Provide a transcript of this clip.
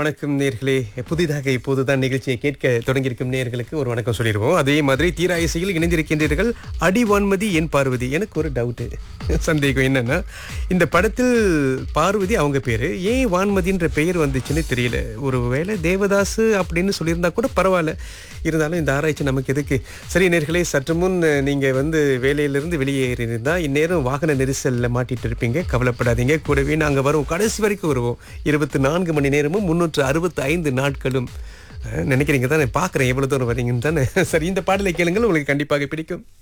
வணக்கம் நேர்களே புதிதாக இப்போதுதான் நிகழ்ச்சியை கேட்க தொடங்கியிருக்கும் நேர்களுக்கு ஒரு வணக்கம் சொல்லிடுவோம் அதே மாதிரி தீரா இசையில் இணைந்திருக்கின்றீர்கள் அடி வான்மதி என் பார்வதி எனக்கு ஒரு டவுட்டு சந்தேகம் என்னன்னா இந்த படத்தில் பார்வதி அவங்க பேரு ஏன் வான்மதின்ற பெயர் வந்துச்சுன்னு தெரியல ஒருவேளை தேவதாசு அப்படின்னு சொல்லியிருந்தா கூட பரவாயில்ல இருந்தாலும் இந்த ஆராய்ச்சி நமக்கு எதுக்கு சரி நேர்களே சற்று முன் நீங்க வந்து வேலையிலிருந்து வெளியேறியிருந்தா இந்நேரம் வாகன நெரிசல்ல மாட்டிட்டு இருப்பீங்க கவலைப்படாதீங்க கூடவே நாங்க வரும் கடைசி வரைக்கும் வருவோம் இருபத்தி நான்கு மணி நேரமும் முன்னூற்று அறுபத்தி ஐந்து நாட்களும் அஹ், நினைக்கிறீங்க தானே பார்க்குறேன் எவ்வளவு தூரம் வரீங்கன்னு தானே சரி இந்த பாடலை கேளுங்கள் உங்களுக்கு கண்டிப்பாக பிடிக்கும்